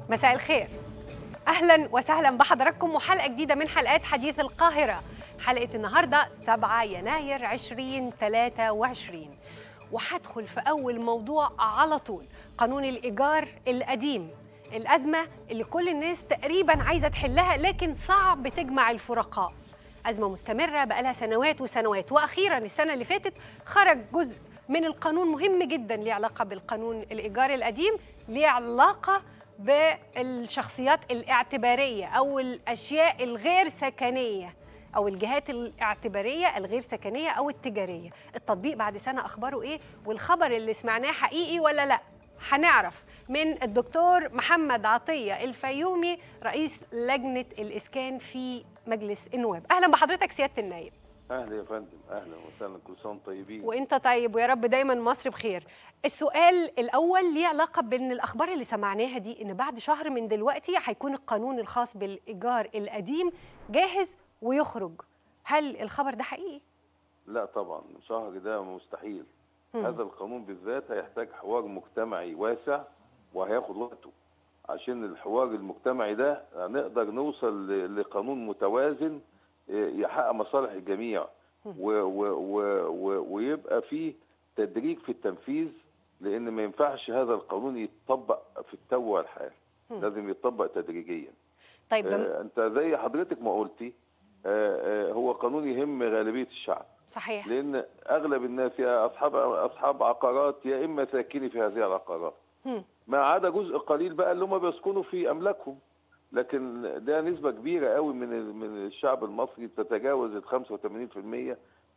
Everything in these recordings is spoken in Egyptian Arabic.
مساء الخير اهلا وسهلا بحضراتكم وحلقه جديده من حلقات حديث القاهره حلقه النهارده 7 يناير 2023 وهدخل في اول موضوع على طول قانون الايجار القديم الازمه اللي كل الناس تقريبا عايزه تحلها لكن صعب تجمع الفرقاء ازمه مستمره بقالها سنوات وسنوات واخيرا السنه اللي فاتت خرج جزء من القانون مهم جدا ليه علاقه بالقانون الايجار القديم ليه علاقه بالشخصيات الاعتباريه او الاشياء الغير سكنيه او الجهات الاعتباريه الغير سكنيه او التجاريه التطبيق بعد سنه اخباره ايه والخبر اللي سمعناه حقيقي ولا لا هنعرف من الدكتور محمد عطيه الفيومي رئيس لجنه الاسكان في مجلس النواب اهلا بحضرتك سياده النائب اهلا يا فندم اهلا وسهلا كل سنه وانتم طيبين وانت طيب ويا رب دايما مصر بخير السؤال الاول ليه علاقه بان الاخبار اللي سمعناها دي ان بعد شهر من دلوقتي هيكون القانون الخاص بالايجار القديم جاهز ويخرج هل الخبر ده حقيقي لا طبعا شهر ده مستحيل مم. هذا القانون بالذات هيحتاج حوار مجتمعي واسع وهياخد وقته عشان الحوار المجتمعي ده نقدر نوصل ل- لقانون متوازن إيه، يحقق مصالح الجميع و و و و ويبقى فيه تدريج في التنفيذ لان ما ينفعش هذا القانون يتطبق في التو والحال مم. لازم يتطبق تدريجيا طيب بم... آه، انت زي حضرتك ما قلتي آه، آه، هو قانون يهم غالبيه الشعب صحيح لان اغلب الناس يا اصحاب اصحاب عقارات يا اما ساكني في هذه العقارات مم. ما عدا جزء قليل بقى اللي هم بيسكنوا في املاكهم لكن ده نسبه كبيره قوي من ال- من الشعب المصري تتجاوز ال 85%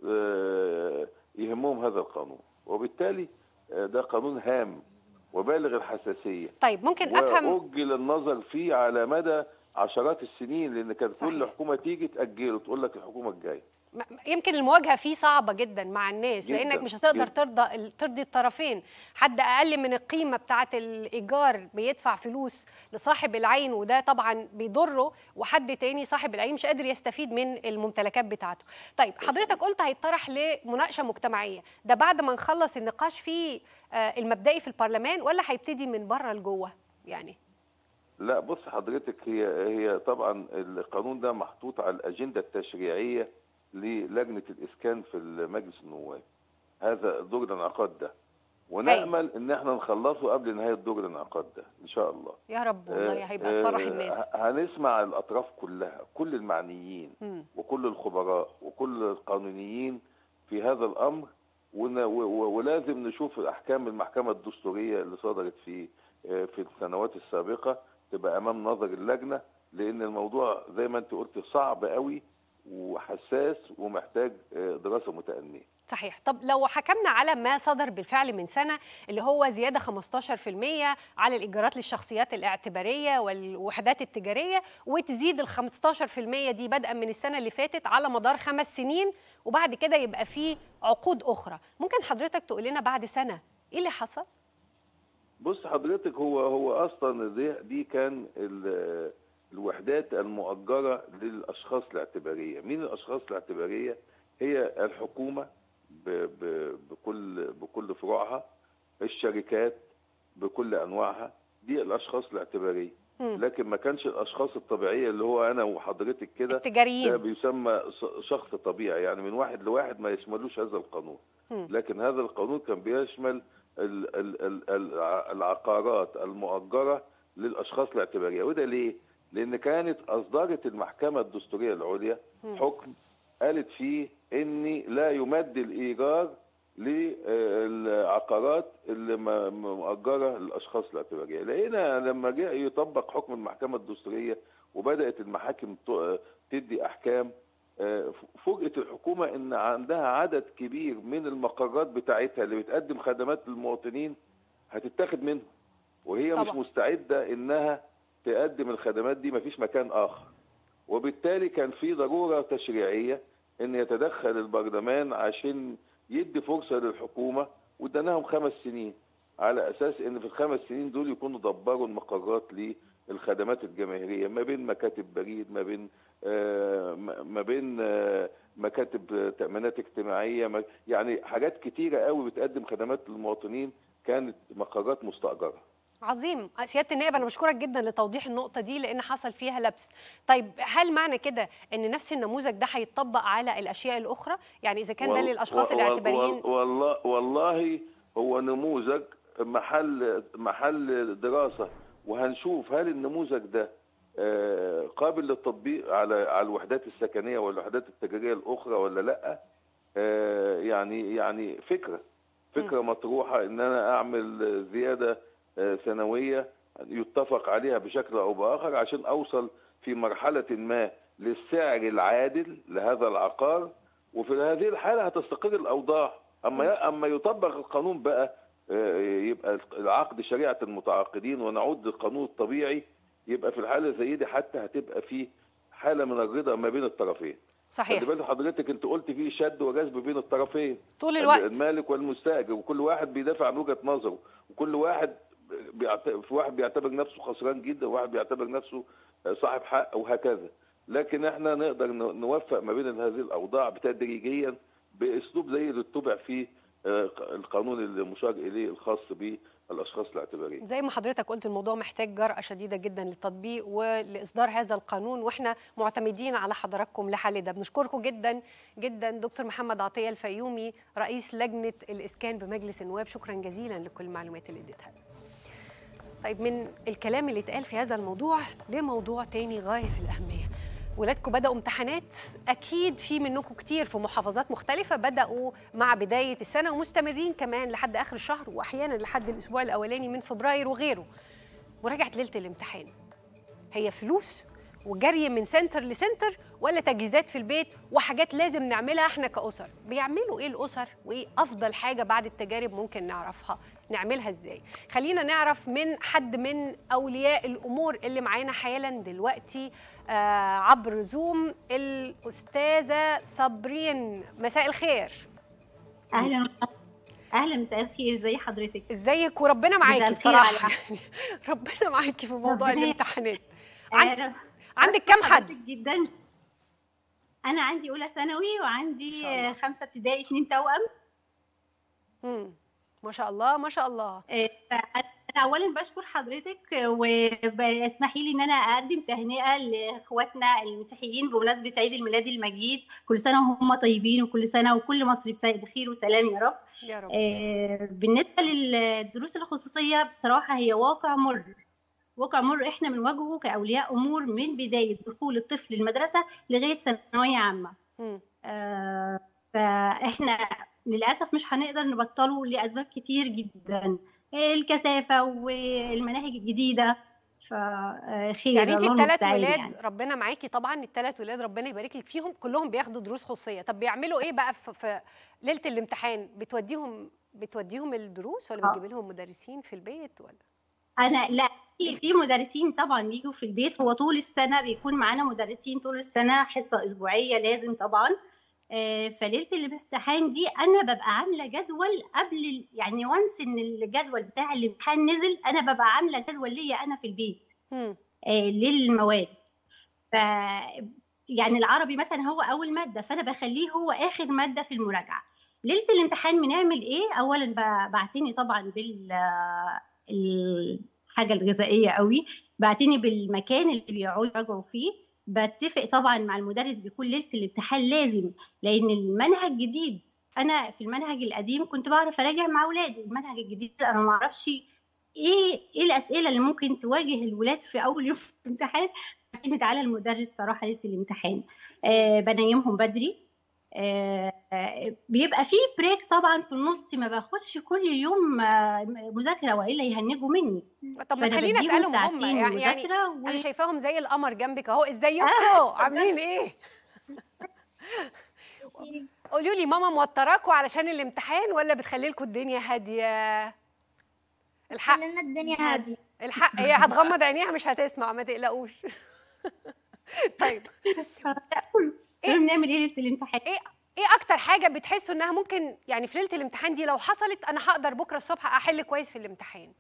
آه، يهمهم هذا القانون وبالتالي آه، ده قانون هام وبالغ الحساسيه طيب ممكن افهم واجل النظر فيه على مدى عشرات السنين لان كانت كل صحيح. حكومه تيجي تاجله تقول لك الحكومه الجايه م- يمكن المواجهه فيه صعبه جدا مع الناس جداً، لانك مش هتقدر جداً. ترضى ترضي الطرفين حد اقل من القيمه بتاعه الايجار بيدفع فلوس لصاحب العين وده طبعا بيضره وحد تاني صاحب العين مش قادر يستفيد من الممتلكات بتاعته طيب حضرتك قلت هيطرح لمناقشه مجتمعيه ده بعد ما نخلص النقاش فيه آه، المبدئي في البرلمان ولا هيبتدي من بره لجوه يعني لا بص حضرتك هي هي طبعا القانون ده محطوط على الاجنده التشريعيه للجنه الاسكان في مجلس النواب هذا دور الانعقاد ده ونامل ان احنا نخلصه قبل نهايه دور الانعقاد ده ان شاء الله يا رب والله آه، هيبقى تفرح آه، الناس ه- هنسمع الاطراف كلها كل المعنيين مم. وكل الخبراء وكل القانونيين في هذا الامر ون- و- و- ولازم نشوف احكام المحكمه الدستوريه اللي صدرت في آه، في السنوات السابقه تبقى امام نظر اللجنه لان الموضوع زي ما انت قلت صعب قوي وحساس ومحتاج آه، دراسه متأنية صحيح طب لو حكمنا على ما صدر بالفعل من سنة اللي هو زيادة 15% على الإيجارات للشخصيات الاعتبارية والوحدات التجارية وتزيد ال 15% دي بدءا من السنة اللي فاتت على مدار خمس سنين وبعد كده يبقى فيه عقود أخرى ممكن حضرتك تقول لنا بعد سنة إيه اللي حصل؟ بص حضرتك هو هو اصلا دي, دي كان ال- الوحدات المؤجره للاشخاص الاعتباريه مين الاشخاص الاعتباريه هي الحكومه ب ب بكل بكل فروعها الشركات بكل انواعها دي الاشخاص الاعتباريه مم. لكن ما كانش الاشخاص الطبيعيه اللي هو انا وحضرتك كده ده التجاريين بيسمى ش- شخص طبيعي يعني من واحد لواحد ما يشملوش هذا القانون مم. لكن هذا القانون كان بيشمل ال- ال- ال- الع- العقارات المؤجرة للأشخاص الاعتبارية وده ليه؟ لأن كانت أصدرت المحكمة الدستورية العليا مم. حكم قالت فيه إن لا يمد الإيجار للعقارات اللي م- مؤجرة للأشخاص الاعتبارية لقينا لما جاء يطبق حكم المحكمة الدستورية وبدأت المحاكم ت- تدي أحكام آه، فوجئت الحكومة إن عندها عدد كبير من المقرات بتاعتها اللي بتقدم خدمات للمواطنين هتتاخد منهم وهي طبعا. مش مستعدة إنها تقدم الخدمات دي مفيش مكان آخر وبالتالي كان في ضرورة تشريعية إن يتدخل البرلمان عشان يدي فرصة للحكومة واداناهم خمس سنين على أساس إن في الخمس سنين دول يكونوا دبروا المقرات للخدمات الجماهيرية ما بين مكاتب بريد ما بين آه، ما ما بين آه، مكاتب تأمينات اجتماعية ما- يعني حاجات كتيرة قوي بتقدم خدمات للمواطنين كانت مقرات مستأجرة عظيم سياده النائب انا بشكرك جدا لتوضيح النقطه دي لان حصل فيها لبس طيب هل معنى كده ان نفس النموذج ده هيتطبق على الاشياء الاخرى يعني اذا كان ده وال- للاشخاص وال- الاعتباريين وال- والله والله هو نموذج محل محل دراسه وهنشوف هل النموذج ده آه، قابل للتطبيق على على الوحدات السكنيه والوحدات التجاريه الاخرى ولا لا آه، يعني يعني فكره فكره مطروحه ان انا اعمل زياده آه، سنويه يتفق عليها بشكل او باخر عشان اوصل في مرحله ما للسعر العادل لهذا العقار وفي هذه الحاله هتستقر الاوضاع اما اما يطبق القانون بقى آه، يبقى العقد شريعه المتعاقدين ونعود للقانون الطبيعي يبقى في الحاله زي دي حتى هتبقى في حاله من الرضا ما بين الطرفين صحيح خلي بالك حضرتك انت قلت في شد وجذب بين الطرفين طول الوقت المالك والمستاجر وكل واحد بيدافع عن وجهه نظره وكل واحد بيعت... في واحد بيعتبر نفسه خسران جدا وواحد بيعتبر نفسه صاحب حق وهكذا لكن احنا نقدر ن- نوفق ما بين هذه الاوضاع تدريجيا باسلوب زي اللي اتبع في آه، القانون المشار اليه الخاص بالاشخاص الاعتباريين زي ما حضرتك قلت الموضوع محتاج جرأة شديدة جدا للتطبيق ولإصدار هذا القانون واحنا معتمدين على حضراتكم لحل ده بنشكركم جدا جدا دكتور محمد عطية الفيومي رئيس لجنة الإسكان بمجلس النواب شكرا جزيلا لكل المعلومات اللي اديتها لنا. طيب من الكلام اللي اتقال في هذا الموضوع لموضوع تاني غاية في الأهمية ولادكم بدأوا امتحانات أكيد في منكم كتير في محافظات مختلفة بدأوا مع بداية السنة ومستمرين كمان لحد آخر الشهر وأحيانا لحد الأسبوع الأولاني من فبراير وغيره ورجعت ليلة الامتحان هي فلوس وجري من سنتر لسنتر ولا تجهيزات في البيت وحاجات لازم نعملها احنا كأسر بيعملوا ايه الأسر وايه أفضل حاجة بعد التجارب ممكن نعرفها نعملها ازاي خلينا نعرف من حد من أولياء الأمور اللي معانا حالا دلوقتي آه عبر زوم الأستاذة صابرين مساء الخير اهلا اهلا مساء الخير ازي حضرتك ازيك وربنا معاكي مساء الخير بصراحة على- يعني ربنا معاكي في موضوع ربنا الامتحانات عن- آه، عندك أشكر كام حد؟ حضرتك جدا انا عندي اولى ثانوي ما وعندي شاء الله. آه، خمسه ابتدائي اثنين توأم مم. ما شاء الله ما شاء الله آه، انا اولا بشكر حضرتك واسمحي لي ان انا اقدم تهنئه لاخواتنا المسيحيين بمناسبه عيد الميلاد المجيد كل سنه وهم طيبين وكل سنه وكل مصر بس- بخير وسلام يا رب يا رب آه، بالنسبه للدروس الخصوصيه بصراحه هي واقع مر واقع مر احنا بنواجهه كاولياء امور من بدايه دخول الطفل المدرسه لغايه ثانويه عامه مم. آه، فاحنا للاسف مش هنقدر نبطله لاسباب كتير جدا الكثافه والمناهج الجديده فخير يعني انت الله الثلاث المستعان ولاد يعني. ربنا معاكي طبعا الثلاث ولاد ربنا يبارك لك فيهم كلهم بياخدوا دروس خصوصيه طب بيعملوا ايه بقى في, في ليله الامتحان بتوديهم بتوديهم الدروس ولا آه. بتجيب لهم مدرسين في البيت ولا انا لا في في مدرسين طبعا بيجوا في البيت هو طول السنه بيكون معانا مدرسين طول السنه حصه اسبوعيه لازم طبعا آه، فليله الامتحان دي انا ببقى عامله جدول قبل ال- يعني وانس ان الجدول بتاع الامتحان نزل انا ببقى عامله جدول ليا انا في البيت مم. آه، للمواد ف يعني العربي مثلا هو اول ماده فانا بخليه هو اخر ماده في المراجعه ليله الامتحان بنعمل ايه اولا ب- بعتني طبعا بال الحاجه الغذائيه قوي بعتني بالمكان اللي بيقعدوا يراجعوا فيه بتفق طبعا مع المدرس بيكون ليله الامتحان لازم لان المنهج جديد انا في المنهج القديم كنت بعرف اراجع مع اولادي المنهج الجديد انا ما اعرفش ايه ايه الاسئله اللي ممكن تواجه الولاد في اول يوم في الامتحان بعتمد على المدرس صراحه ليله الامتحان آه بنيمهم بدري آه آه، بيبقى في بريك طبعا في النص ما باخدش كل يوم آه، مذاكره والا يهنجوا مني طب ما فأنا تخليني بديهم اسالهم هم ساعتين يعني, يعني مذاكرة و... انا شايفاهم زي القمر جنبك اهو ازيكم عاملين ايه قولوا لي ماما موتراكوا علشان الامتحان ولا بتخلي لكم الدنيا هاديه الحق خلينا الدنيا هادية الحق هي هتغمض عينيها مش هتسمع ما تقلقوش طيب إيه؟ بنعمل ايه ليله الامتحان ايه اكتر حاجه بتحسوا انها ممكن يعني في ليله الامتحان دي لو حصلت انا هقدر بكره الصبح احل كويس في الامتحان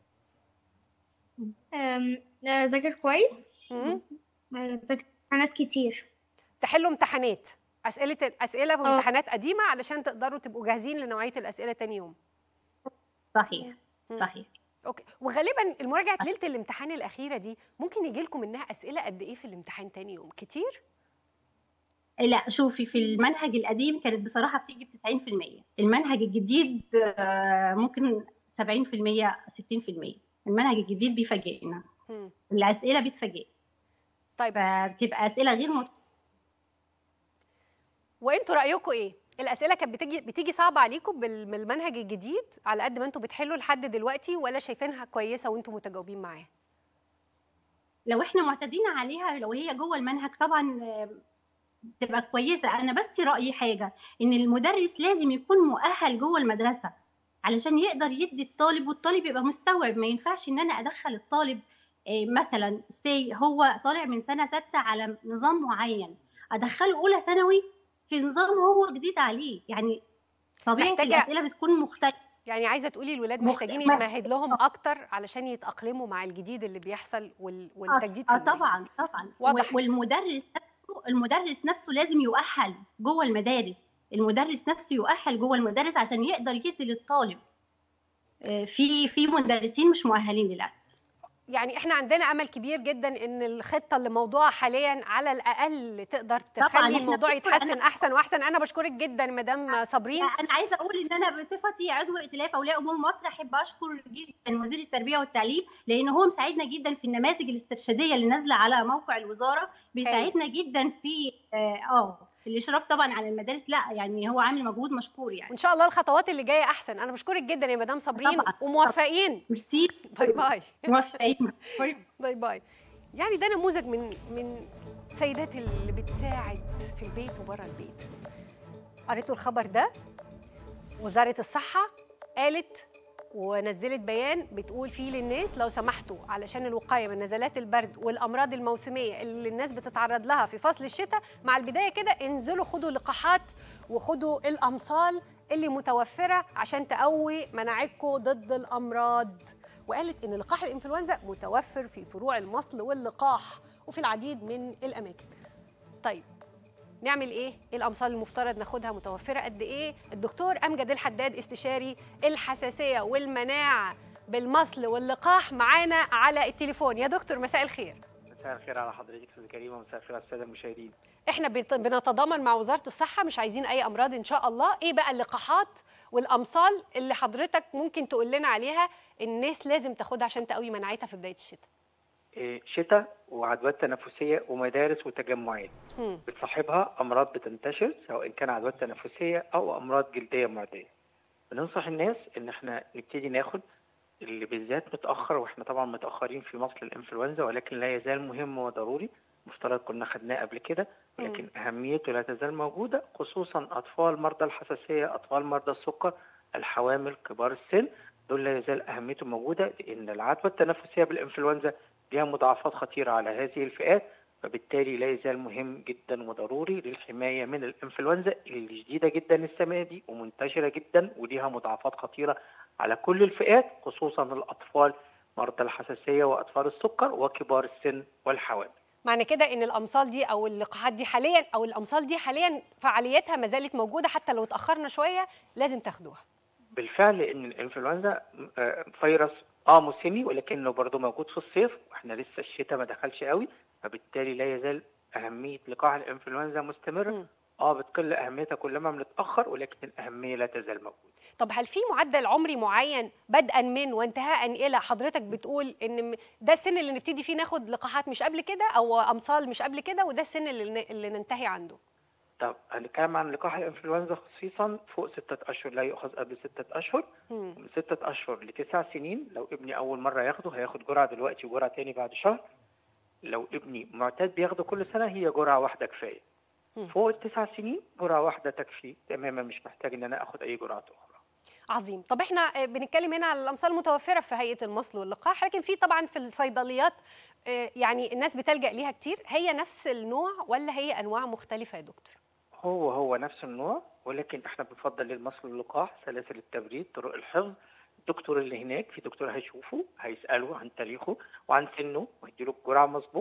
أم، أذاكر كويس مم؟ أذاكر امتحانات كتير تحلوا امتحانات اسئله اسئله في آه. امتحانات قديمه علشان تقدروا تبقوا جاهزين لنوعيه الاسئله تاني يوم صحيح مم. صحيح اوكي وغالبا المراجعه ليله الامتحان الاخيره دي ممكن يجي لكم منها اسئله قد ايه في الامتحان تاني يوم كتير لا شوفي في المنهج القديم كانت بصراحه بتيجي ب 90% المنهج الجديد آه، ممكن 70% 60% المنهج الجديد بيفاجئنا مم. الاسئله بتفاجئ طيب فبتبقى اسئله غير مت... وانتوا رايكم ايه الاسئله كانت بتيجي بتيجي صعبه عليكم بال- بالمنهج الجديد على قد ما انتوا بتحلوا لحد دلوقتي ولا شايفينها كويسه وانتوا متجاوبين معاها لو احنا معتادين عليها لو هي جوه المنهج طبعا آه، تبقى كويسه انا بس رايي حاجه ان المدرس لازم يكون مؤهل جوه المدرسه علشان يقدر يدي الطالب والطالب يبقى مستوعب ما ينفعش ان انا ادخل الطالب آه، مثلا سي هو طالع من سنه سته على نظام معين ادخله اولى ثانوي في نظام هو جديد عليه يعني طبيعه محتاجة- الاسئله بتكون مختلفه يعني عايزه تقولي الولاد مخ- محتاجين ما- يتمهد لهم اكتر علشان يتاقلموا مع الجديد اللي بيحصل وال- والتجديد في اه المناهج. طبعا طبعا وضحت. والمدرس نفسه المدرس نفسه لازم يؤهل جوه المدارس المدرس نفسه يؤهل جوه المدارس عشان يقدر يدي للطالب آه، في في مدرسين مش مؤهلين للاسف يعني احنا عندنا امل كبير جدا ان الخطه اللي موضوعها حاليا على الاقل تقدر تخلي إحنا الموضوع بنشكر- يتحسن أنا- احسن واحسن انا بشكرك جدا مدام صابرين انا عايزه اقول ان انا بصفتي عضو ائتلاف اولياء امور مصر احب اشكر جدا وزير التربيه والتعليم لان هو مساعدنا جدا في النماذج الاسترشاديه اللي نازله على موقع الوزاره بيساعدنا جدا في اه آه، الاشراف طبعا على المدارس لا يعني هو عامل مجهود مشكور يعني وان شاء الله الخطوات اللي جايه احسن انا بشكرك جدا يا مدام صابرين طبعاً. وموفقين ميرسي باي باي موفقين باي باي يعني ده نموذج من من سيدات اللي بتساعد في البيت وبره البيت قريتوا الخبر ده وزارة الصحة قالت ونزلت بيان بتقول فيه للناس لو سمحتوا علشان الوقايه من نزلات البرد والامراض الموسميه اللي الناس بتتعرض لها في فصل الشتاء مع البدايه كده انزلوا خدوا لقاحات وخدوا الامصال اللي متوفره عشان تقوي مناعتكم ضد الامراض وقالت ان لقاح الانفلونزا متوفر في فروع المصل واللقاح وفي العديد من الاماكن طيب نعمل ايه؟ ايه الامصال المفترض ناخدها متوفره قد ايه؟ الدكتور امجد الحداد استشاري الحساسيه والمناعه بالمصل واللقاح معانا على التليفون يا دكتور مساء الخير مساء الخير على حضرتك استاذ كريمه ومساء الخير على الساده المشاهدين احنا بنت- بنتضامن مع وزاره الصحه مش عايزين اي امراض ان شاء الله ايه بقى اللقاحات والامصال اللي حضرتك ممكن تقول لنا عليها الناس لازم تاخدها عشان تقوي مناعتها في بدايه الشتاء إيه، شتاء وعدوات تنفسيه ومدارس وتجمعات مم. بتصاحبها امراض بتنتشر سواء كان عدوات تنفسيه او امراض جلديه معديه بننصح الناس ان احنا نبتدي ناخد اللي بالذات متاخر واحنا طبعا متاخرين في مصل الانفلونزا ولكن لا يزال مهم وضروري مفترض كنا خدناه قبل كده ولكن اهميته لا تزال موجوده خصوصا اطفال مرضى الحساسيه اطفال مرضى السكر الحوامل كبار السن دول لا يزال اهميته موجوده لان العدوى التنفسيه بالانفلونزا لها مضاعفات خطيره على هذه الفئات فبالتالي لا يزال مهم جدا وضروري للحمايه من الانفلونزا اللي جديده جدا السنه دي ومنتشره جدا وليها مضاعفات خطيره على كل الفئات خصوصا الاطفال مرضى الحساسيه واطفال السكر وكبار السن والحوامل معنى كده ان الامصال دي او اللقاحات دي حاليا او الامصال دي حاليا فعاليتها ما زالت موجوده حتى لو اتاخرنا شويه لازم تاخدوها بالفعل ان الانفلونزا آه، فيروس اه موسمي ولكنه برضه موجود في الصيف واحنا لسه الشتاء ما دخلش قوي فبالتالي لا يزال اهميه لقاح الانفلونزا مستمره مم. اه بتقل اهميتها كلما بنتاخر ولكن الاهميه لا تزال موجوده طب هل في معدل عمري معين بدءا من وانتهاء الى حضرتك بتقول ان م- ده السن اللي نبتدي فيه ناخد لقاحات مش قبل كده او امصال مش قبل كده وده السن اللي, ن- اللي ننتهي عنده طب هنتكلم عن لقاح الانفلونزا خصيصا فوق ستة اشهر لا يؤخذ قبل ستة اشهر مم. من ستة اشهر لتسع سنين لو ابني اول مره ياخده هياخد جرعه دلوقتي وجرعه تاني بعد شهر لو ابني معتاد بياخده كل سنه هي جرعه واحده كفايه مم. فوق التسع سنين جرعه واحده تكفي تماما مش محتاج ان انا اخد اي جرعات اخرى عظيم طب احنا آه، بنتكلم هنا على الامصال المتوفره في هيئه المصل واللقاح لكن في طبعا في الصيدليات آه، يعني الناس بتلجا ليها كتير هي نفس النوع ولا هي انواع مختلفه يا دكتور هو هو نفس النوع ولكن احنا بنفضل للمصل واللقاح سلاسل التبريد طرق الحفظ الدكتور اللي هناك في دكتور هيشوفه هيساله عن تاريخه وعن سنه ويديله الجرعه مظبوط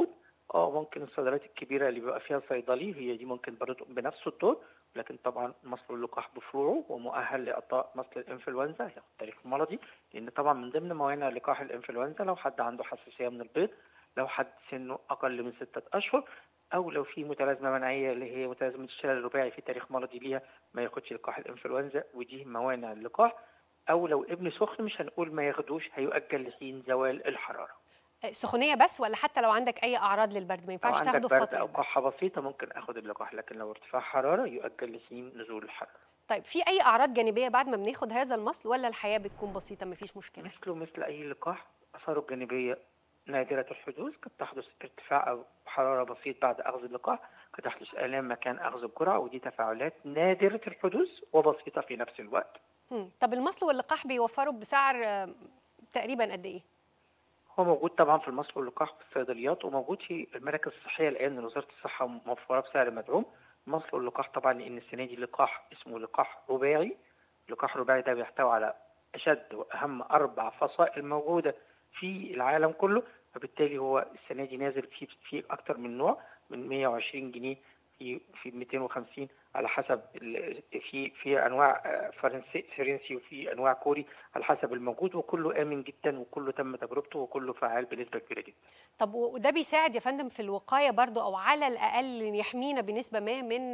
اه ممكن الصيدليات الكبيره اللي بيبقى فيها صيدلي هي دي ممكن برضه تقوم بنفس الدور لكن طبعا مصل اللقاح بفروعه ومؤهل لاعطاء مصل الانفلونزا ياخد تاريخ مرضي لان طبعا من ضمن موانع لقاح الانفلونزا لو حد عنده حساسيه من البيض لو حد سنه اقل من ستة اشهر او لو في متلازمه مناعيه اللي هي متلازمه الشلل الرباعي في تاريخ مرضي ليها ما ياخدش لقاح الانفلونزا ودي موانع اللقاح او لو ابن سخن مش هنقول ما ياخدوش هيؤجل لحين زوال الحراره سخونيه بس ولا حتى لو عندك اي اعراض للبرد ما لو ينفعش عندك تاخده في برد فتره او البرد. كحه بسيطه ممكن اخد اللقاح لكن لو ارتفاع حراره يؤجل لحين نزول الحراره طيب في اي اعراض جانبيه بعد ما بناخد هذا المصل ولا الحياه بتكون بسيطه مفيش مشكله مثله مثل اي لقاح اثاره الجانبيه نادره الحدوث قد تحدث ارتفاع او حراره بسيط بعد اخذ اللقاح قد تحدث الام مكان اخذ الجرعه ودي تفاعلات نادره الحدوث وبسيطه في نفس الوقت مم. طب المصل واللقاح بيوفروا بسعر آه، تقريبا قد ايه هو موجود طبعا في المصل واللقاح في الصيدليات وموجود في المراكز الصحيه الان من وزاره الصحه موفره بسعر مدعوم المصل واللقاح طبعا لان السنه دي لقاح اسمه لقاح رباعي اللقاح الرباعي ده بيحتوي على اشد واهم اربع فصائل موجوده في العالم كله فبالتالي هو السنه دي نازل في في اكتر من نوع من 120 جنيه في في 250 على حسب ال- في في انواع آه، فرنسي فرنسي وفي انواع كوري على حسب الموجود وكله امن جدا وكله تم تجربته وكله فعال بنسبه كبيره جدا طب و- وده بيساعد يا فندم في الوقايه برضو او على الاقل يحمينا بنسبه ما من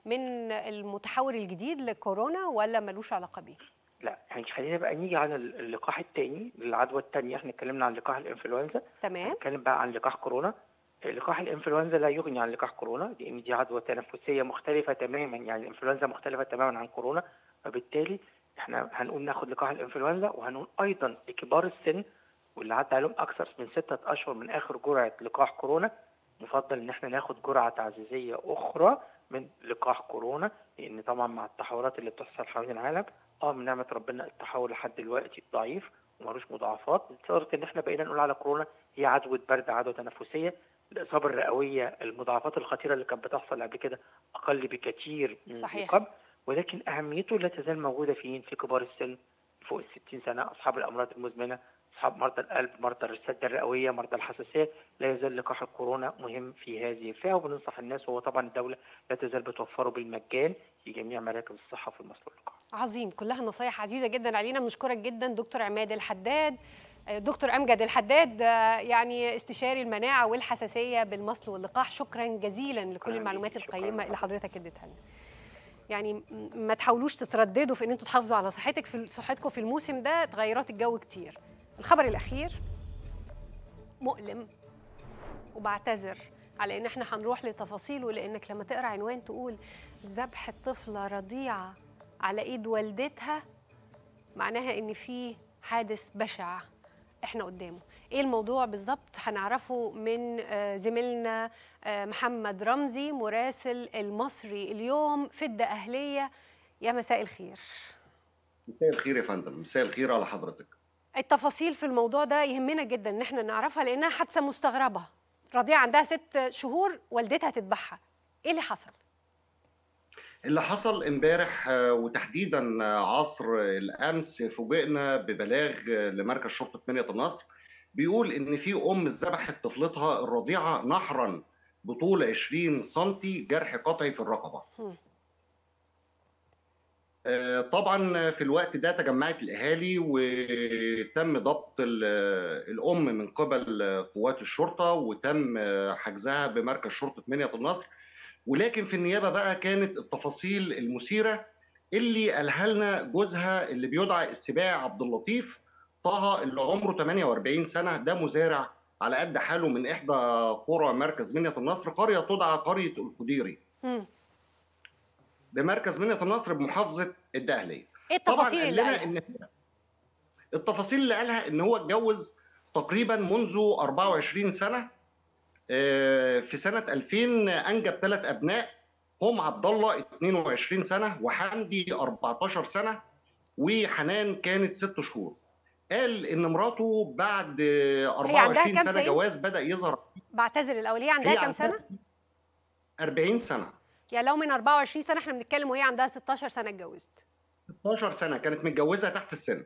من المتحور الجديد لكورونا ولا ملوش علاقه بيه لا يعني خلينا بقى نيجي على اللقاح الثاني العدوى الثانيه احنا اتكلمنا عن لقاح الانفلونزا تمام هنتكلم بقى عن لقاح كورونا لقاح الانفلونزا لا يغني عن لقاح كورونا لان دي عدوى تنفسيه مختلفه تماما يعني الانفلونزا مختلفه تماما عن كورونا فبالتالي احنا هنقول ناخد لقاح الانفلونزا وهنقول ايضا لكبار السن واللي عدى عليهم اكثر من ستة اشهر من اخر جرعه لقاح كورونا يفضل ان احنا ناخد جرعه تعزيزيه اخرى من لقاح كورونا لان طبعا مع التحورات اللي بتحصل حوالين العالم اه من نعمه ربنا التحول لحد دلوقتي ضعيف ومالوش مضاعفات لدرجه ان احنا بقينا نقول على كورونا هي عدوى برد عدوى تنفسيه الاصابه الرئويه المضاعفات الخطيره اللي كانت بتحصل قبل كده اقل بكثير من صحيح. قبل ولكن اهميته لا تزال موجوده فين في كبار السن فوق ال 60 سنه اصحاب الامراض المزمنه اصحاب مرضى القلب مرضى السده الرئويه مرضى الحساسيه لا يزال لقاح الكورونا مهم في هذه الفئه وبننصح الناس وهو طبعا الدوله لا تزال بتوفره بالمجان في جميع مراكز الصحه في مصر واللقاح عظيم كلها نصايح عزيزه جدا علينا بنشكرك جدا دكتور عماد الحداد آه، دكتور امجد الحداد آه، يعني استشاري المناعه والحساسيه بالمصل واللقاح شكرا جزيلا لكل شكراً المعلومات ليكي، شكراً القيمه اللي لحضرتك. حضرتك اديتها لنا يعني م- ما تحاولوش تترددوا في ان انتوا تحافظوا على صحتك في صحتكم في الموسم ده تغيرات الجو كتير الخبر الاخير مؤلم وبعتذر على ان احنا هنروح لتفاصيله لانك لما تقرا عنوان تقول ذبح طفله رضيعه على ايد والدتها معناها ان في حادث بشع احنا قدامه ايه الموضوع بالظبط هنعرفه من آه، زميلنا آه، محمد رمزي مراسل المصري اليوم في الدقهليه يا مساء الخير مساء الخير يا فندم مساء الخير على حضرتك التفاصيل في الموضوع ده يهمنا جدا ان احنا نعرفها لانها حادثه مستغربه رضيعه عندها ست شهور والدتها تذبحها ايه اللي حصل اللي حصل امبارح آه، وتحديدا آه، عصر الامس فوجئنا ببلاغ آه، لمركز شرطه منيا النصر بيقول ان في ام ذبحت طفلتها الرضيعه نحرا بطول 20 سم جرح قطعي في الرقبه هم. آه، طبعا في الوقت ده تجمعت الاهالي وتم ضبط ال- الام من قبل قوات الشرطه وتم حجزها بمركز شرطه منيا النصر ولكن في النيابه بقى كانت التفاصيل المثيره اللي قالها لنا جوزها اللي بيدعى السباع عبد اللطيف طه اللي عمره 48 سنه ده مزارع على قد حاله من احدى قرى مركز منيا النصر قريه تدعى قريه الخديري هم. بمركز منيا النصر بمحافظه الدقهليه ايه طبعا التفاصيل قال اللي لنا قالها ان التفاصيل اللي قالها ان هو اتجوز تقريبا منذ 24 سنه آه، في سنه 2000 انجب ثلاث ابناء هم عبد الله 22 سنه وحمدي 14 سنه وحنان كانت ست شهور قال ان مراته بعد آه، عندها 24 كام سنه سنة؟ جواز بدا يظهر بعتذر الاول هي عندها هي كام عندها سنه 40 سنه يعني لو من 24 سنه احنا بنتكلم وهي عندها 16 سنه اتجوزت 16 سنه كانت متجوزه تحت السن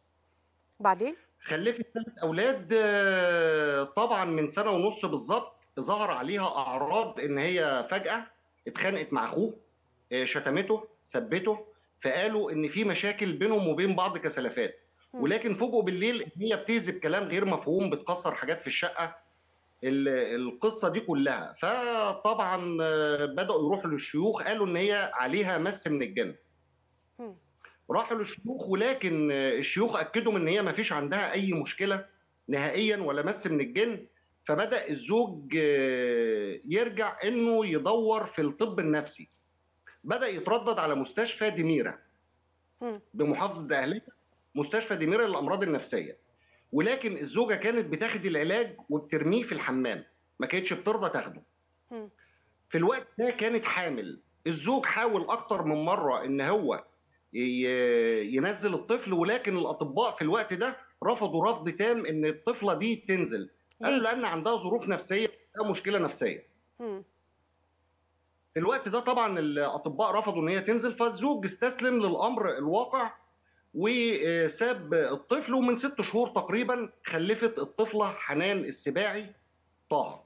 بعدين خلفت ثلاث اولاد آه، طبعا من سنه ونص بالظبط ظهر عليها اعراض ان هي فجاه اتخانقت مع اخوه آه، شتمته سبته فقالوا ان في مشاكل بينهم وبين بعض كسلفات مم. ولكن فوجئوا بالليل ان هي بتهذب كلام غير مفهوم بتكسر حاجات في الشقه ال- القصه دي كلها فطبعا آه، بداوا يروحوا للشيوخ قالوا ان هي عليها مس من الجن مم. راحوا للشيوخ ولكن آه، الشيوخ اكدوا ان هي ما فيش عندها اي مشكله نهائيا ولا مس من الجن فبدا الزوج آه، يرجع انه يدور في الطب النفسي بدا يتردد على مستشفى دميره مم. بمحافظه دقهليه مستشفى دميره للامراض النفسيه ولكن الزوجه كانت بتاخد العلاج وبترميه في الحمام ما كانتش بترضى تاخده مم. في الوقت ده كانت حامل الزوج حاول اكتر من مره ان هو ي- ينزل الطفل ولكن الاطباء في الوقت ده رفضوا رفض تام ان الطفله دي تنزل قالوا ليه؟ لان عندها ظروف نفسيه أو مشكله نفسيه مم. في الوقت ده طبعا الاطباء رفضوا ان هي تنزل فالزوج استسلم للامر الواقع وساب الطفل ومن ست شهور تقريبا خلفت الطفله حنان السباعي طه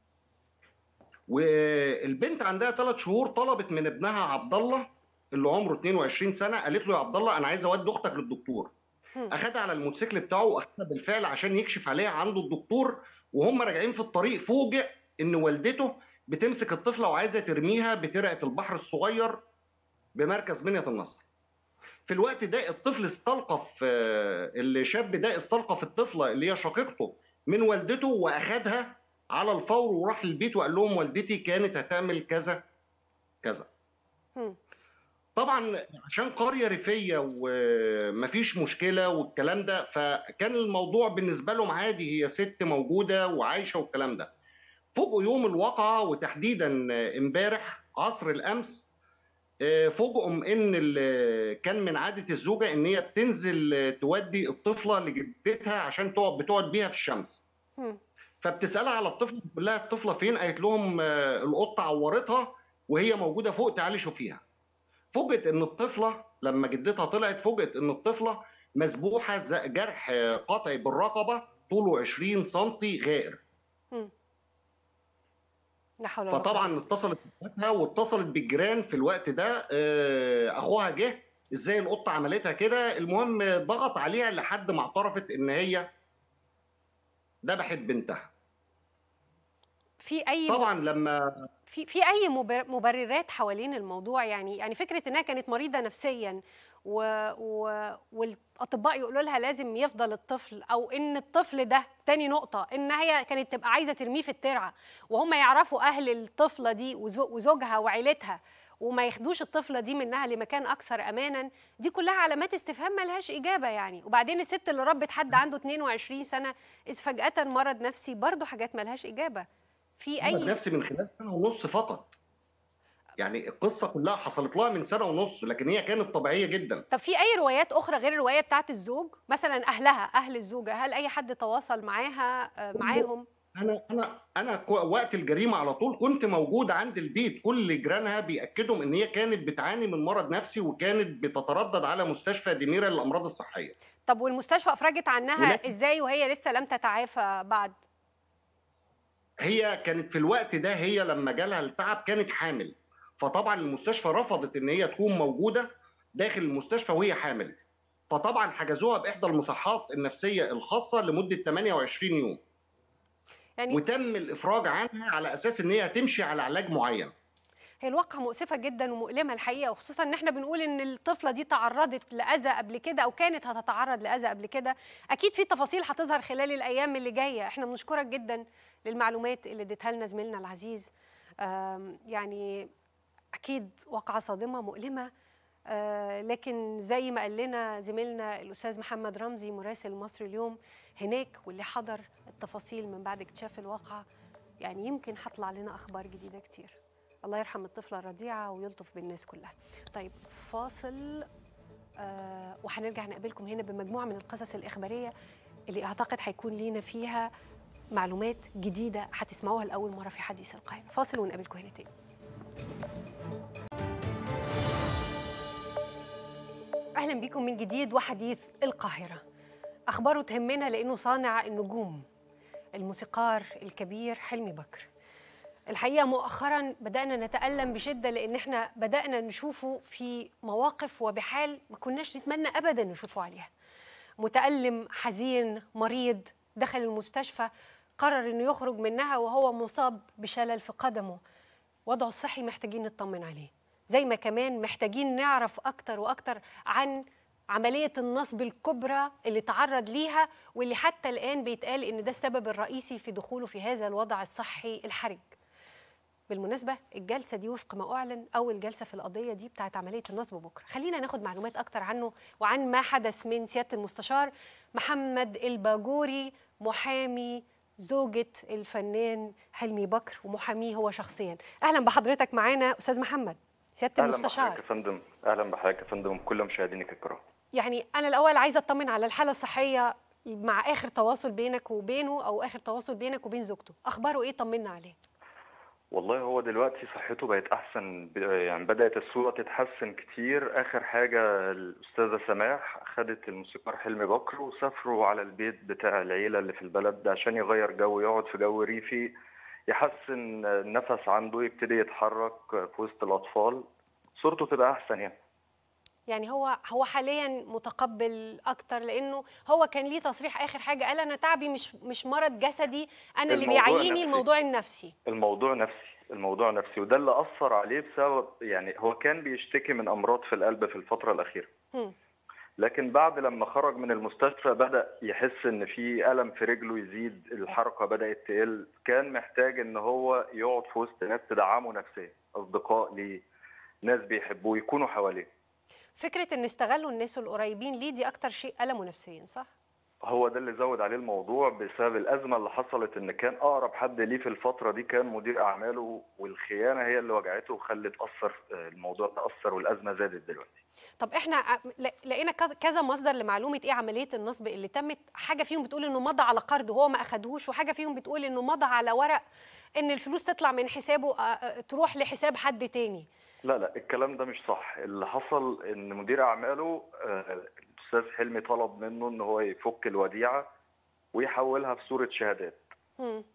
والبنت عندها ثلاث شهور طلبت من ابنها عبد الله اللي عمره 22 سنه قالت له يا عبد الله انا عايزه اودي اختك للدكتور مم. اخدها على الموتوسيكل بتاعه واخدها بالفعل عشان يكشف عليها عنده الدكتور وهم راجعين في الطريق فوجئ ان والدته بتمسك الطفله وعايزه ترميها بترعه البحر الصغير بمركز منية النصر. في الوقت ده الطفل استلقف آه، الشاب ده استلقف الطفله اللي هي شقيقته من والدته واخدها على الفور وراح البيت وقال لهم والدتي كانت هتعمل كذا كذا. مم. طبعا عشان قريه ريفيه ومفيش مشكله والكلام ده فكان الموضوع بالنسبه لهم عادي هي ست موجوده وعايشه والكلام ده فوجئوا يوم الواقعه وتحديدا امبارح عصر الامس آه، فوجئوا ان ال- كان من عاده الزوجه ان هي بتنزل آه، تودي الطفله لجدتها عشان تقعد بتقعد بيها في الشمس مم. فبتسالها على الطفله بتقول لها الطفله فين قالت لهم آه، القطه عورتها وهي موجوده فوق تعالي شوفيها فوجئت ان الطفله لما جدتها طلعت فوجئت ان الطفله مسبوحه ز- جرح آه، قطعي بالرقبه طوله 20 سم غائر لا حول ولا قوة فطبعا اتصلت بأخواتها واتصلت بالجيران في الوقت ده آه، اخوها جه ازاي القطه عملتها كده المهم ضغط عليها لحد ما اعترفت ان هي ذبحت بنتها في اي طبعا لما في في اي مبر- مبررات حوالين الموضوع يعني يعني فكره انها كانت مريضه نفسيا و و والاطباء يقولوا لها لازم يفضل الطفل او ان الطفل ده تاني نقطه ان هي كانت تبقى عايزه ترميه في الترعه وهم يعرفوا اهل الطفله دي وزو- وزوجها وعيلتها وما ياخدوش الطفله دي منها لمكان اكثر امانا دي كلها علامات استفهام ملهاش اجابه يعني وبعدين الست اللي ربت حد عنده 22 سنه اذ فجاه مرض نفسي برضه حاجات ملهاش اجابه في مرض اي نفسي من خلال سنه ونص فقط يعني القصه كلها حصلت لها من سنه ونص لكن هي كانت طبيعيه جدا طب في اي روايات اخرى غير الروايه بتاعت الزوج مثلا اهلها اهل الزوجه هل اي حد تواصل معاها آه، معاهم انا انا انا كو- وقت الجريمه على طول كنت موجود عند البيت كل جيرانها بياكدوا ان هي كانت بتعاني من مرض نفسي وكانت بتتردد على مستشفى دميره للامراض الصحيه طب والمستشفى افرجت عنها ولكن- ازاي وهي لسه لم تتعافى بعد هي كانت في الوقت ده هي لما جالها التعب كانت حامل فطبعا المستشفى رفضت ان هي تكون موجوده داخل المستشفى وهي حامل فطبعا حجزوها باحدى المصحات النفسيه الخاصه لمده 28 يوم يعني وتم الافراج عنها على اساس ان هي هتمشي على علاج معين هي الواقعة مؤسفة جدا ومؤلمة الحقيقة وخصوصا ان احنا بنقول ان الطفلة دي تعرضت لأذى قبل كده او كانت هتتعرض لأذى قبل كده اكيد في تفاصيل هتظهر خلال الايام اللي جاية احنا بنشكرك جدا للمعلومات اللي اديتها لنا زميلنا العزيز آم، يعني اكيد واقعة صادمة مؤلمة آه، لكن زي ما قال لنا زميلنا الاستاذ محمد رمزي مراسل مصر اليوم هناك واللي حضر التفاصيل من بعد اكتشاف الواقعة يعني يمكن هطلع لنا اخبار جديدة كتير الله يرحم الطفلة الرضيعة ويلطف بالناس كلها طيب فاصل آه وهنرجع نقابلكم هنا بمجموعة من القصص الإخبارية اللي أعتقد هيكون لينا فيها معلومات جديدة هتسمعوها لأول مرة في حديث القاهرة فاصل ونقابلكم هنا تاني أهلا بكم من جديد وحديث القاهرة أخباره تهمنا لأنه صانع النجوم الموسيقار الكبير حلمي بكر الحقيقه مؤخرا بدانا نتالم بشده لان احنا بدانا نشوفه في مواقف وبحال ما كناش نتمنى ابدا نشوفه عليها متالم حزين مريض دخل المستشفى قرر انه يخرج منها وهو مصاب بشلل في قدمه وضعه الصحي محتاجين نطمن عليه زي ما كمان محتاجين نعرف اكتر واكتر عن عملية النصب الكبرى اللي تعرض ليها واللي حتى الآن بيتقال إن ده السبب الرئيسي في دخوله في هذا الوضع الصحي الحرج بالمناسبة الجلسة دي وفق ما أعلن أول جلسة في القضية دي بتاعت عملية النصب بكرة خلينا ناخد معلومات أكتر عنه وعن ما حدث من سيادة المستشار محمد الباجوري محامي زوجة الفنان حلمي بكر ومحاميه هو شخصيا أهلا بحضرتك معانا أستاذ محمد سيادة اهلا بحضرتك المستشار يا فندم اهلا بحضرتك يا فندم كل مشاهدينك الكرام يعني أنا الأول عايزة أطمن على الحالة الصحية مع آخر تواصل بينك وبينه أو آخر تواصل بينك وبين زوجته أخباره إيه طمنا عليه والله هو دلوقتي صحته بقت احسن ب- يعني بدات الصوره تتحسن كتير اخر حاجه الاستاذه سماح خدت الموسيقار حلمي بكر وسافروا على البيت بتاع العيله اللي في البلد عشان يغير جو يقعد في جو ريفي يحسن النفس عنده يبتدي يتحرك في وسط الاطفال صورته تبقى احسن يعني يعني هو هو حاليا متقبل اكتر لانه هو كان ليه تصريح اخر حاجه قال انا تعبي مش مش مرض جسدي انا اللي الموضوع بيعيني نفسي. الموضوع النفسي الموضوع نفسي الموضوع نفسي وده اللي اثر عليه بسبب يعني هو كان بيشتكي من امراض في القلب في الفتره الاخيره هم. لكن بعد لما خرج من المستشفى بدأ يحس ان في ألم في رجله يزيد الحركة بدأت تقل كان محتاج ان هو يقعد في وسط ناس تدعمه نفسيا اصدقاء ليه ناس بيحبوه يكونوا حواليه فكره ان استغلوا الناس القريبين ليه دي اكتر شيء المه نفسيا صح هو ده اللي زود عليه الموضوع بسبب الأزمة اللي حصلت ان كان أقرب حد ليه في الفترة دي كان مدير أعماله والخيانة هي اللي وجعته وخلت أثر الموضوع ده أثر والأزمة زادت دلوقتي طب احنا ع- ل- لقينا كذا- كذا مصدر لمعلومه ايه عمليه النصب اللي تمت حاجه فيهم بتقول انه مضى على قرض وهو ما اخدهوش وحاجه فيهم بتقول انه مضى على ورق ان الفلوس تطلع من حسابه آه، آه، تروح لحساب حد تاني لا لا الكلام ده مش صح اللي حصل ان مدير اعماله آه، الاستاذ حلمي طلب منه ان هو يفك الوديعه ويحولها في صوره شهادات هم.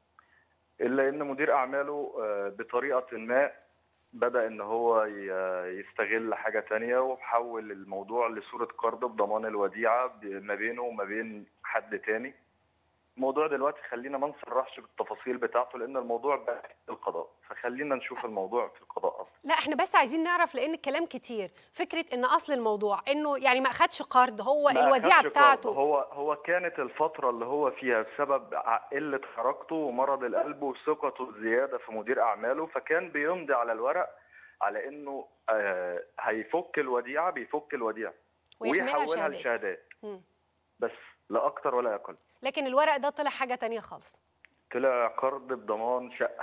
الا ان مدير اعماله آه، بطريقه ما بدا ان هو ي- يستغل حاجه تانية وحول الموضوع لصوره قرض بضمان الوديعه ب- ما بينه وما بين حد تاني الموضوع دلوقتي خلينا ما نصرحش بالتفاصيل بتاعته لان الموضوع بقى في القضاء فخلينا نشوف الموضوع في القضاء اصلا لا احنا بس عايزين نعرف لان الكلام كتير فكره ان اصل الموضوع انه يعني ما اخدش قرض هو ما الوديعه أخدش قرض. بتاعته هو هو كانت الفترة اللي هو فيها بسبب ع- قلة حركته ومرض القلب وثقته الزيادة في مدير أعماله فكان بيمضي على الورق على إنه آه هيفك الوديعة بيفك الوديعة ويحملها ويحولها شهادات. لشهادات مم. بس لا أكتر ولا أقل لكن الورق ده طلع حاجه تانية خالص طلع قرض بضمان شقة